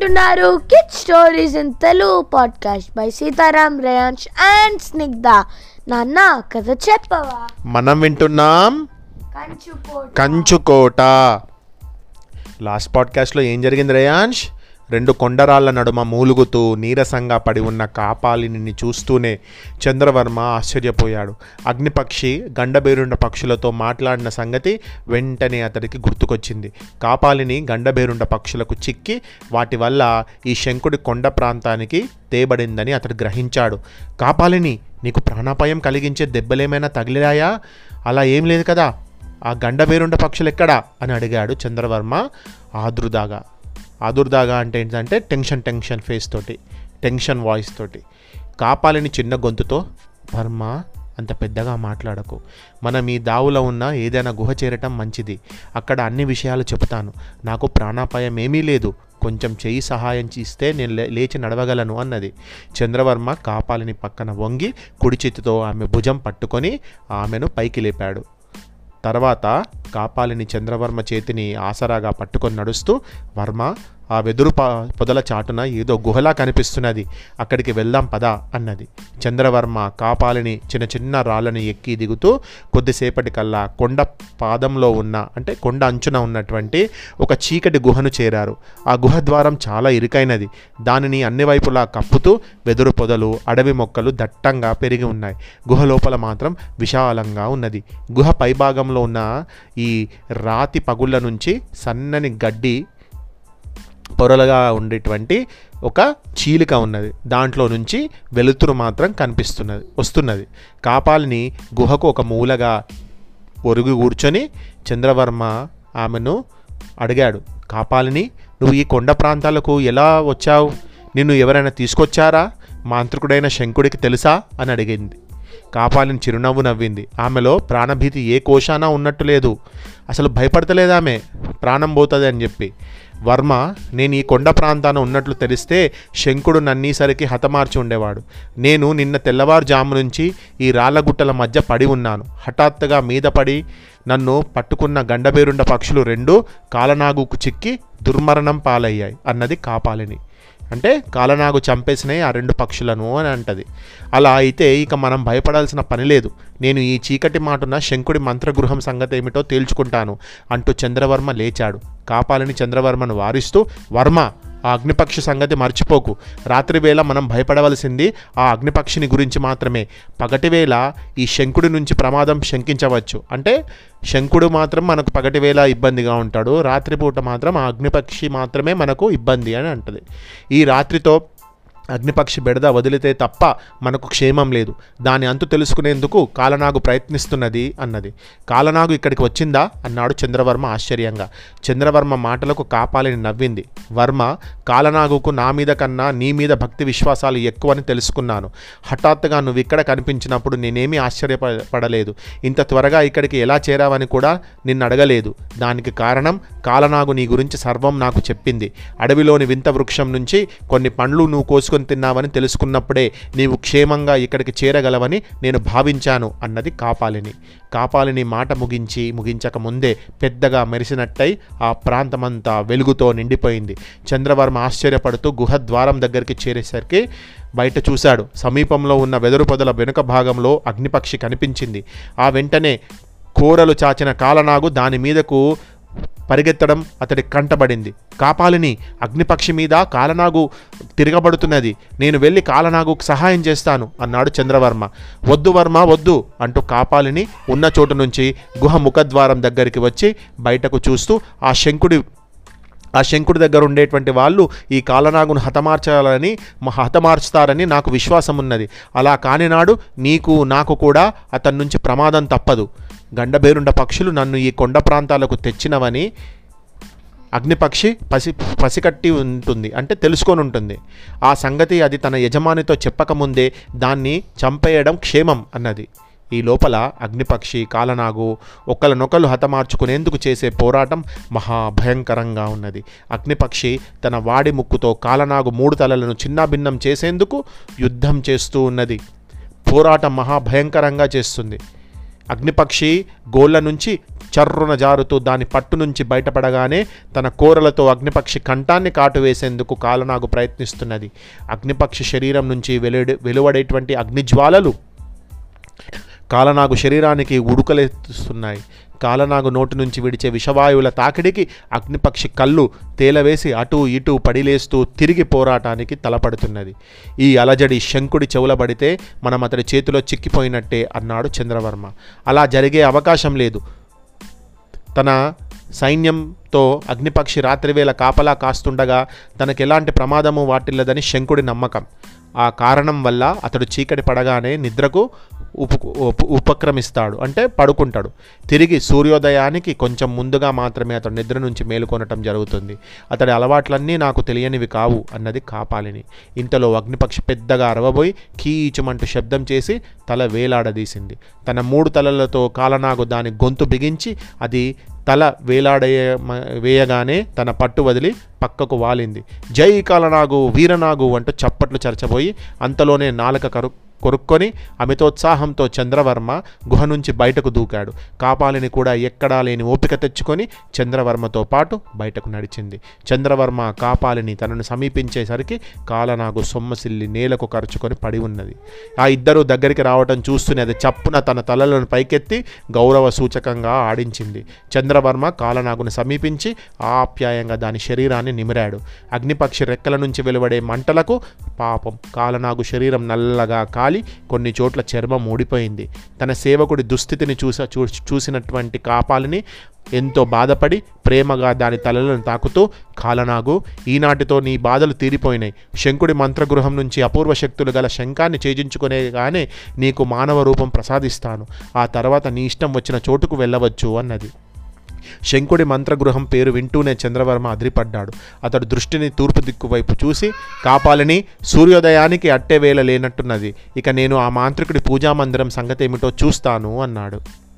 వింటున్నారు kid stories in Telugu podcast by Sitaram Reyansh and Snigdha నాన్న కథ చెప్పవా మనం వింటున్నాం కంచుకోట కంచుకోట లాస్ట్ పాడ్కాస్ట్లో ఏం జరిగింది రేయాంష్ రెండు కొండరాళ్ల నడుమ మూలుగుతూ నీరసంగా పడి ఉన్న కాపాలిని చూస్తూనే చంద్రవర్మ ఆశ్చర్యపోయాడు అగ్నిపక్షి గండబేరుండ పక్షులతో మాట్లాడిన సంగతి వెంటనే అతడికి గుర్తుకొచ్చింది కాపాలిని గండబేరుండ పక్షులకు చిక్కి వాటి వల్ల ఈ శంకుడి కొండ ప్రాంతానికి తేబడిందని అతడు గ్రహించాడు కాపాలిని నీకు ప్రాణాపాయం కలిగించే దెబ్బలేమైనా తగిలాయా అలా ఏం లేదు కదా ఆ గండబేరుండ పక్షులు ఎక్కడా అని అడిగాడు చంద్రవర్మ ఆదుర్దాగా ఆదుర్దాగా అంటే ఏంటంటే టెన్షన్ టెన్షన్ ఫేస్ తోటి టెన్షన్ వాయిస్ తోటి కాపాలని చిన్న గొంతుతో వర్మ అంత పెద్దగా మాట్లాడకు మనం ఈ దావులో ఉన్న ఏదైనా గుహ చేరటం మంచిది అక్కడ అన్ని విషయాలు చెబుతాను నాకు ప్రాణాపాయం ఏమీ లేదు కొంచెం చెయ్యి సహాయం ఇస్తే నేను లే- లేచి నడవగలను అన్నది చంద్రవర్మ కాపాలిని పక్కన వంగి కుడి చేతితో ఆమె భుజం పట్టుకొని ఆమెను పైకి లేపాడు తర్వాత కాపాలిని చంద్రవర్మ చేతిని ఆసరాగా పట్టుకొని నడుస్తూ వర్మ ఆ వెదురు ప పొదల చాటున ఏదో గుహలా కనిపిస్తున్నది అక్కడికి వెళ్దాం పదా అన్నది చంద్రవర్మ కాపాలిని చిన్న చిన్న రాళ్ళని ఎక్కి దిగుతూ కొద్దిసేపటికల్లా కొండ పాదంలో ఉన్న అంటే కొండ అంచున ఉన్నటువంటి ఒక చీకటి గుహను చేరారు ఆ గుహ ద్వారం చాలా ఇరుకైనది దానిని అన్ని వైపులా కప్పుతూ వెదురు పొదలు అడవి మొక్కలు దట్టంగా పెరిగి ఉన్నాయి గుహ లోపల మాత్రం విశాలంగా ఉన్నది గుహ పైభాగంలో ఉన్న ఈ రాతి పగుళ్ళ నుంచి సన్నని గడ్డి పొరలుగా ఉండేటువంటి ఒక చీలిక ఉన్నది దాంట్లో నుంచి వెలుతురు మాత్రం కనిపిస్తున్నది వస్తున్నది కాపాలిని గుహకు ఒక మూలగా ఒరుగు కూర్చొని చంద్రవర్మ ఆమెను అడిగాడు కాపాలిని నువ్వు ఈ కొండ ప్రాంతాలకు ఎలా వచ్చావు నిన్ను ఎవరైనా తీసుకొచ్చారా మాంత్రికుడైన శంకుడికి తెలుసా అని అడిగింది కాపాలిని చిరునవ్వు నవ్వింది ఆమెలో ప్రాణభీతి ఏ కోశానా ఉన్నట్టు లేదు అసలు భయపడతలేదు ఆమె ప్రాణం పోతుంది అని చెప్పి వర్మ నేను ఈ కొండ ప్రాంతాన ఉన్నట్లు తెలిస్తే శంకుడు నన్నీసరికి హతమార్చి ఉండేవాడు నేను నిన్న తెల్లవారుజాము నుంచి ఈ రాళ్ళగుట్టల మధ్య పడి ఉన్నాను హఠాత్తుగా మీద పడి నన్ను పట్టుకున్న గండబేరుండ పక్షులు రెండు కాలనాగుకు చిక్కి దుర్మరణం పాలయ్యాయి అన్నది కాపాలిని అంటే కాలనాగు చంపేసినాయి ఆ రెండు పక్షులను అని అంటది అలా అయితే ఇక మనం భయపడాల్సిన పని లేదు నేను ఈ చీకటి మాటున శంకుడి మంత్రగృహం సంగతి ఏమిటో తేల్చుకుంటాను అంటూ చంద్రవర్మ లేచాడు కాపాలని చంద్రవర్మను వారిస్తూ వర్మ ఆ అగ్నిపక్షి సంగతి మర్చిపోకు రాత్రివేళ మనం భయపడవలసింది ఆ అగ్నిపక్షిని గురించి మాత్రమే పగటివేళ ఈ శంకుడి నుంచి ప్రమాదం శంకించవచ్చు అంటే శంకుడు మాత్రం మనకు పగటివేళ ఇబ్బందిగా ఉంటాడు రాత్రిపూట మాత్రం ఆ అగ్నిపక్షి మాత్రమే మనకు ఇబ్బంది అని అంటది ఈ రాత్రితో అగ్నిపక్షి బెడద వదిలితే తప్ప మనకు క్షేమం లేదు దాని అంతు తెలుసుకునేందుకు కాలనాగు ప్రయత్నిస్తున్నది అన్నది కాలనాగు ఇక్కడికి వచ్చిందా అన్నాడు చంద్రవర్మ ఆశ్చర్యంగా చంద్రవర్మ మాటలకు కాపాలని నవ్వింది వర్మ కాలనాగుకు నా మీద కన్నా నీ మీద భక్తి విశ్వాసాలు ఎక్కువని తెలుసుకున్నాను హఠాత్తుగా నువ్వు ఇక్కడ కనిపించినప్పుడు నేనేమీ ఆశ్చర్యపడలేదు ఇంత త్వరగా ఇక్కడికి ఎలా చేరావని కూడా నిన్ను అడగలేదు దానికి కారణం కాలనాగు నీ గురించి సర్వం నాకు చెప్పింది అడవిలోని వింత వృక్షం నుంచి కొన్ని పండ్లు నువ్వు కోసుకొని తిన్నావని తెలుసుకున్నప్పుడే నీవు క్షేమంగా ఇక్కడికి చేరగలవని నేను భావించాను అన్నది కాపాలిని కాపాలిని మాట ముగించి ముగించక ముందే పెద్దగా మెరిసినట్టయి ఆ ప్రాంతమంతా వెలుగుతో నిండిపోయింది చంద్రవర్మ ఆశ్చర్యపడుతూ గుహ ద్వారం దగ్గరికి చేరేసరికి బయట చూశాడు సమీపంలో ఉన్న వెదురు పొదల వెనుక భాగంలో అగ్నిపక్షి కనిపించింది ఆ వెంటనే కూరలు చాచిన కాలనాగు దాని మీదకు పరిగెత్తడం అతడి కంటబడింది కాపాలిని అగ్నిపక్షి మీద కాలనాగు తిరగబడుతున్నది నేను వెళ్ళి కాలనాగుకు సహాయం చేస్తాను అన్నాడు చంద్రవర్మ వద్దు వర్మ వద్దు అంటూ కాపాలిని ఉన్న చోటు నుంచి గుహ ముఖద్వారం దగ్గరికి వచ్చి బయటకు చూస్తూ ఆ శంకుడి ఆ శంకుడి దగ్గర ఉండేటువంటి వాళ్ళు ఈ కాలనాగును హతమార్చాలని మ- హతమార్చుతారని నాకు విశ్వాసం ఉన్నది అలా కానినాడు నీకు నాకు కూడా అతని నుంచి ప్రమాదం తప్పదు గండబేరుండ పక్షులు నన్ను ఈ కొండ ప్రాంతాలకు తెచ్చినవని అగ్నిపక్షి పసి పసికట్టి ఉంటుంది అంటే తెలుసుకొని ఉంటుంది ఆ సంగతి అది తన యజమానితో చెప్పకముందే దాన్ని చంపేయడం క్షేమం అన్నది ఈ లోపల అగ్నిపక్షి కాలనాగు ఒకరినొకరు హతమార్చుకునేందుకు చేసే పోరాటం మహాభయంకరంగా ఉన్నది అగ్నిపక్షి తన వాడి ముక్కుతో కాలనాగు మూడు తలలను చిన్నాభిన్నం చేసేందుకు యుద్ధం చేస్తూ ఉన్నది పోరాటం మహాభయంకరంగా చేస్తుంది అగ్నిపక్షి గోళ్ళ నుంచి చర్రున జారుతూ దాని పట్టు నుంచి బయటపడగానే తన కూరలతో అగ్నిపక్షి కంఠాన్ని కాటువేసేందుకు కాలనాగు ప్రయత్నిస్తున్నది అగ్నిపక్షి శరీరం నుంచి వెలువడే వెలువడేటువంటి అగ్నిజ్వాలలు కాలనాగు శరీరానికి ఉడుకలెత్తుస్తున్నాయి కాలనాగు నోటి నుంచి విడిచే విషవాయువుల తాకిడికి అగ్నిపక్షి కళ్ళు తేలవేసి అటు ఇటు పడిలేస్తూ తిరిగి పోరాటానికి తలపడుతున్నది ఈ అలజడి శంకుడి చెవులబడితే మనం అతడి చేతిలో చిక్కిపోయినట్టే అన్నాడు చంద్రవర్మ అలా జరిగే అవకాశం లేదు తన సైన్యంతో అగ్నిపక్షి రాత్రివేళ కాపలా కాస్తుండగా తనకు ఎలాంటి ప్రమాదము వాటిల్లదని శంకుడి నమ్మకం ఆ కారణం వల్ల అతడు చీకటి పడగానే నిద్రకు ఉప ఉప- ఉపక్రమిస్తాడు అంటే పడుకుంటాడు తిరిగి సూర్యోదయానికి కొంచెం ముందుగా మాత్రమే అతడు నిద్ర నుంచి మేలుకొనటం జరుగుతుంది అతడి అలవాట్లన్నీ నాకు తెలియనివి కావు అన్నది కాపాలిని ఇంతలో అగ్నిపక్షి పెద్దగా అరవబోయి కీచుమంటూ శబ్దం చేసి తల వేలాడదీసింది తన మూడు తలలతో కాలనాగు దాని గొంతు బిగించి అది తల వేలాడయ వేయగానే తన పట్టు వదిలి పక్కకు వాలింది జై కాలనాగు వీరనాగు అంటూ చప్పట్లు చరచబోయి అంతలోనే నాలుక కరు కొరుక్కొని అమితోత్సాహంతో చంద్రవర్మ గుహ నుంచి బయటకు దూకాడు కాపాలిని కూడా ఎక్కడా లేని ఓపిక తెచ్చుకొని చంద్రవర్మతో పాటు బయటకు నడిచింది చంద్రవర్మ కాపాలిని తనను సమీపించేసరికి కాలనాగు సొమ్మసిల్లి నేలకు కరుచుకొని పడి ఉన్నది ఆ ఇద్దరు దగ్గరికి రావటం చూస్తూనే అది చప్పున తన తలలను పైకెత్తి గౌరవ సూచకంగా ఆడించింది చంద్రవర్మ కాలనాగును సమీపించి ఆప్యాయంగా దాని శరీరాన్ని నిమిరాడు అగ్నిపక్షి రెక్కల నుంచి వెలువడే మంటలకు పాపం కాలనాగు శరీరం నల్లగా కాలి కొన్ని చోట్ల చర్మం ఊడిపోయింది తన సేవకుడి దుస్థితిని చూస చూ చూసినటువంటి కాపాలిని ఎంతో బాధపడి ప్రేమగా దాని తలలను తాకుతూ కాలనాగు ఈనాటితో నీ బాధలు తీరిపోయినాయి శంకుడి మంత్రగృహం నుంచి అపూర్వ శక్తులు గల శంఖాన్ని ఛేదించుకునేగానే నీకు మానవ రూపం ప్రసాదిస్తాను ఆ తర్వాత నీ ఇష్టం వచ్చిన చోటుకు వెళ్ళవచ్చు అన్నది శంకుడి మంత్రగృహం పేరు వింటూనే చంద్రవర్మ అదిరిపడ్డాడు అతడు దృష్టిని తూర్పు దిక్కు వైపు చూసి కాపాలని సూర్యోదయానికి అట్టే వేళ లేనట్టున్నది ఇక నేను ఆ మాంత్రికుడి పూజామందిరం సంగతి ఏమిటో చూస్తాను అన్నాడు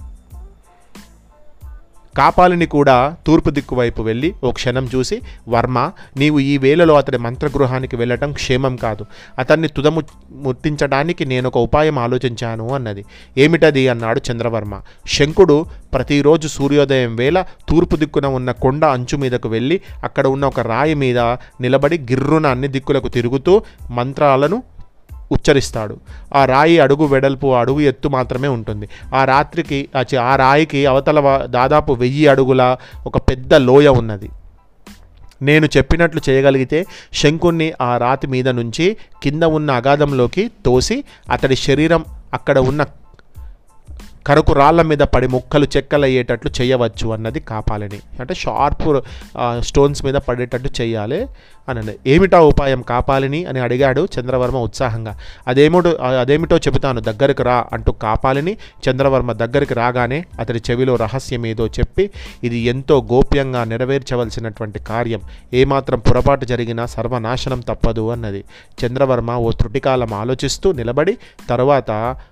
కాపాలిని కూడా తూర్పు దిక్కు వైపు వెళ్ళి ఓ క్షణం చూసి వర్మ నీవు ఈ వేళలో అతడి మంత్రగృహానికి వెళ్ళటం క్షేమం కాదు అతన్ని తుదము ముట్టించడానికి నేను ఒక ఉపాయం ఆలోచించాను అన్నది ఏమిటది అన్నాడు చంద్రవర్మ శంకుడు ప్రతిరోజు సూర్యోదయం వేళ తూర్పు దిక్కున ఉన్న కొండ అంచు మీదకు వెళ్ళి అక్కడ ఉన్న ఒక రాయి మీద నిలబడి గిర్రున అన్ని దిక్కులకు తిరుగుతూ మంత్రాలను ఉచ్చరిస్తాడు ఆ రాయి అడుగు వెడల్పు అడుగు ఎత్తు మాత్రమే ఉంటుంది ఆ రాత్రికి ఆ చి- ఆ రాయికి అవతల వ- దాదాపు వెయ్యి అడుగుల ఒక పెద్ద లోయ ఉన్నది నేను చెప్పినట్లు చేయగలిగితే శంకుణ్ణి ఆ రాతి మీద నుంచి కింద ఉన్న అగాధంలోకి తోసి అతడి శరీరం అక్కడ ఉన్న కరకు రాళ్ళ మీద పడి ముక్కలు చెక్కలయ్యేటట్లు చేయవచ్చు అన్నది కాపాలని అంటే షార్ప్ స్టోన్స్ మీద పడేటట్టు చేయాలి అని ఏమిటా ఉపాయం కాపాలిని అని అడిగాడు చంద్రవర్మ ఉత్సాహంగా అదేమిటో అదేమిటో చెబుతాను దగ్గరకు రా అంటూ కాపాలిని చంద్రవర్మ దగ్గరికి రాగానే అతడి చెవిలో రహస్యం ఏదో చెప్పి ఇది ఎంతో గోప్యంగా నెరవేర్చవలసినటువంటి కార్యం ఏమాత్రం పొరపాటు జరిగినా సర్వనాశనం తప్పదు అన్నది చంద్రవర్మ ఓ త్రుటికాలం ఆలోచిస్తూ నిలబడి తరువాత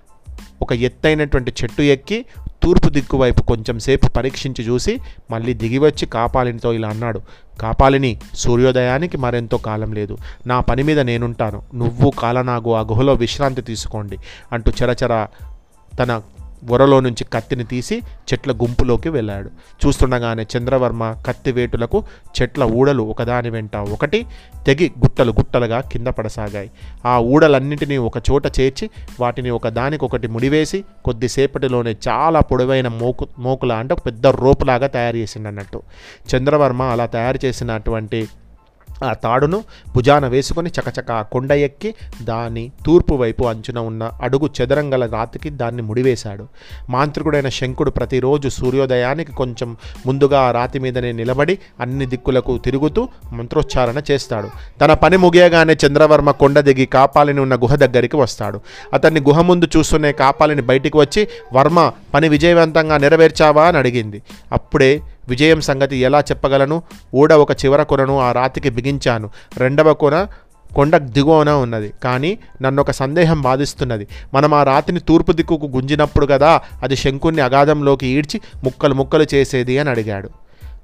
ఒక ఎత్తైనటువంటి చెట్టు ఎక్కి తూర్పు దిక్కు వైపు కొంచెం సేపు పరీక్షించి చూసి మళ్ళీ దిగివచ్చి కాపాలినితో ఇలా అన్నాడు కాపాలిని సూర్యోదయానికి మరెంతో కాలం లేదు నా పని మీద నేనుంటాను నువ్వు కాలనాగు ఆ గుహలో విశ్రాంతి తీసుకోండి అంటూ చరచర తన వరలో నుంచి కత్తిని తీసి చెట్ల గుంపులోకి వెళ్ళాడు చూస్తుండగానే చంద్రవర్మ కత్తి వేటులకు చెట్ల ఊడలు ఒకదాని వెంట ఒకటి తెగి గుట్టలు గుట్టలుగా కింద పడసాగాయి ఆ ఊడలన్నింటినీ ఒక చోట చేర్చి వాటిని ఒక దానికొకటి ముడివేసి కొద్దిసేపటిలోనే చాలా పొడవైన మోకు మోకులా అంటే ఒక పెద్ద రోపులాగా తయారు చేసిండు అన్నట్టు చంద్రవర్మ అలా తయారు చేసినటువంటి ఆ తాడును భుజాన వేసుకొని చకచక ఆ కొండ ఎక్కి దాని తూర్పు వైపు అంచున ఉన్న అడుగు చదరంగల రాతికి దాన్ని ముడివేశాడు మాంత్రికుడైన శంకుడు ప్రతిరోజు సూర్యోదయానికి కొంచెం ముందుగా ఆ రాతి మీదనే నిలబడి అన్ని దిక్కులకు తిరుగుతూ మంత్రోచ్చారణ చేస్తాడు తన పని ముగియగానే చంద్రవర్మ కొండ దిగి కాపాలిని ఉన్న గుహ దగ్గరికి వస్తాడు అతన్ని గుహ ముందు చూస్తూనే కాపాలిని బయటికి వచ్చి వర్మ పని విజయవంతంగా నెరవేర్చావా అని అడిగింది అప్పుడే విజయం సంగతి ఎలా చెప్పగలను ఊడ ఒక చివర కొనను ఆ రాతికి బిగించాను రెండవ కొన కొండ దిగువన ఉన్నది కానీ నన్ను ఒక సందేహం బాధిస్తున్నది మనం ఆ రాతిని తూర్పు దిక్కుకు గుంజినప్పుడు కదా అది శంకుని అగాధంలోకి ఈడ్చి ముక్కలు ముక్కలు చేసేది అని అడిగాడు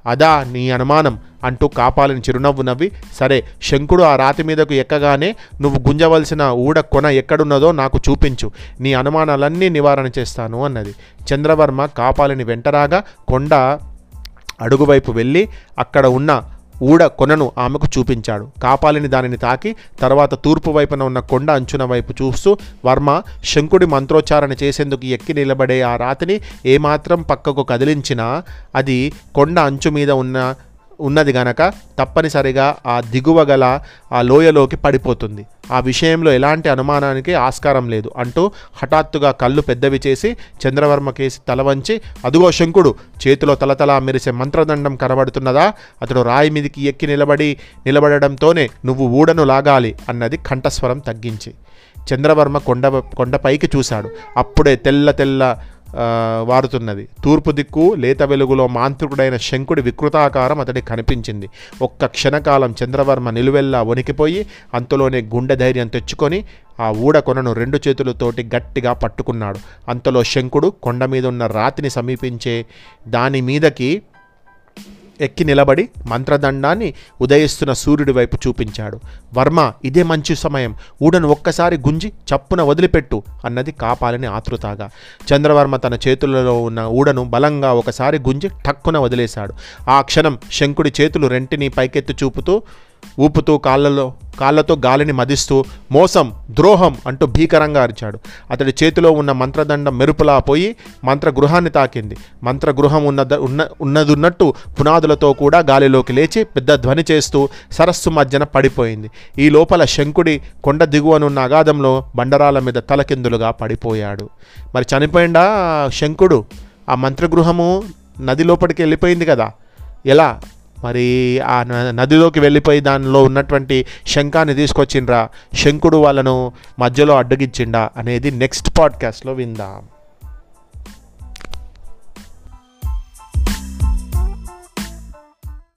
అదా నీ అనుమానం అంటూ కాపాలని చిరునవ్వు నవ్వి సరే శంకుడు ఆ రాతి మీదకు ఎక్కగానే నువ్వు గుంజవలసిన ఊడ కొన ఎక్కడున్నదో నాకు చూపించు నీ అనుమానాలన్నీ నివారణ చేస్తాను అన్నది చంద్రవర్మ కాపాలిని వెంటరాగా కొండ అడుగువైపు వెళ్ళి అక్కడ ఉన్న ఊడ కొనను ఆమెకు చూపించాడు కాపాలిని దానిని తాకి తర్వాత తూర్పు వైపున ఉన్న కొండ అంచున వైపు చూస్తూ వర్మ శంకుడి మంత్రోచ్చారణ చేసేందుకు ఎక్కి నిలబడే ఆ రాతిని ఏమాత్రం పక్కకు కదిలించినా అది కొండ అంచు మీద ఉన్న ఉన్నది గనక తప్పనిసరిగా ఆ దిగువ గల ఆ లోయలోకి పడిపోతుంది ఆ విషయంలో ఎలాంటి అనుమానానికి ఆస్కారం లేదు అంటూ హఠాత్తుగా కళ్ళు పెద్దవి చేసి చంద్రవర్మ కేసి తల వంచి అదుగో శంకుడు చేతిలో తలతలా మెరిసే మంత్రదండం కనబడుతున్నదా అతడు రాయి మీదికి ఎక్కి నిలబడి నిలబడడంతోనే నువ్వు ఊడను లాగాలి అన్నది కంఠస్వరం తగ్గించి చంద్రవర్మ కొండ కొండపైకి చూశాడు అప్పుడే తెల్ల తెల్ల ఆ, వారుతున్నది తూర్పు దిక్కు లేత వెలుగులో మాంత్రికుడైన శంకుడి వికృతాకారం అతడి కనిపించింది ఒక్క క్షణకాలం చంద్రవర్మ నిలువెల్లా వణికిపోయి అంతలోనే గుండె ధైర్యం తెచ్చుకొని ఆ ఊడ కొనను రెండు చేతులతోటి గట్టిగా పట్టుకున్నాడు అంతలో శంకుడు కొండ మీద ఉన్న రాతిని సమీపించే దాని మీదకి ఎక్కి నిలబడి మంత్రదండాన్ని ఉదయిస్తున్న సూర్యుడి వైపు చూపించాడు వర్మ ఇదే మంచి సమయం ఊడను ఒక్కసారి గుంజి చప్పున వదిలిపెట్టు అన్నది కాపాలని ఆతృతగా చంద్రవర్మ తన చేతులలో ఉన్న ఊడను బలంగా ఒకసారి గుంజి టక్కున వదిలేశాడు ఆ క్షణం శంకుడి చేతులు రెంటిని పైకెత్తి చూపుతూ ఊపుతూ కాళ్ళలో కాళ్ళతో గాలిని మదిస్తూ మోసం ద్రోహం అంటూ భీకరంగా అరిచాడు అతడి చేతిలో ఉన్న మంత్రదండం మెరుపులా పోయి మంత్రగృహాన్ని తాకింది మంత్రగృహం ఉన్నద ఉన్న ఉన్నదున్నట్టు పునాదులతో కూడా గాలిలోకి లేచి పెద్ద ధ్వని చేస్తూ సరస్సు మధ్యన పడిపోయింది ఈ లోపల శంకుడి కొండ దిగువనున్న అగాధంలో బండరాల మీద తలకిందులుగా పడిపోయాడు మరి చనిపోయిందా శంకుడు ఆ మంత్రగృహము నది లోపలికి వెళ్ళిపోయింది కదా ఎలా మరి ఆ న- నదిలోకి వెళ్ళిపోయి దానిలో ఉన్నటువంటి శంఖాన్ని తీసుకొచ్చిండ్రా శంకుడు వాళ్ళను మధ్యలో అడ్డగిచ్చిండా అనేది నెక్స్ట్ పాడ్కాస్ట్లో విందాం